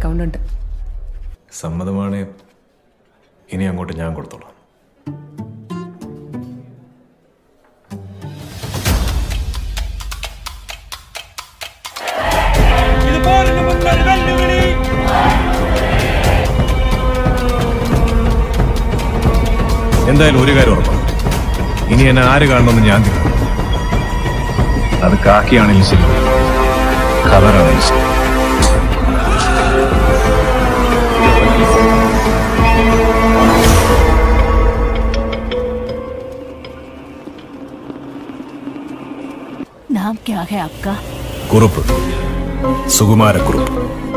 account ഉണ്ട് സമ്മതമാണ് ഇനി അങ്ങോട്ട് ഞാൻ കൊടുത്തോളാം എന്തായാലും ഒരു കാര്യം ഉറപ്പാണ് ഇനി എന്നെ ആര് കാണണമെന്ന് ഞാൻ തീരുമാനിക്കും അത് കാക്കിയാണെങ്കിലും ശരി ഖബറാണെങ്കിലും ശരി नाम क्या है आपका കുറുപ്പ് സുകുമാരക്കുറുപ്പ്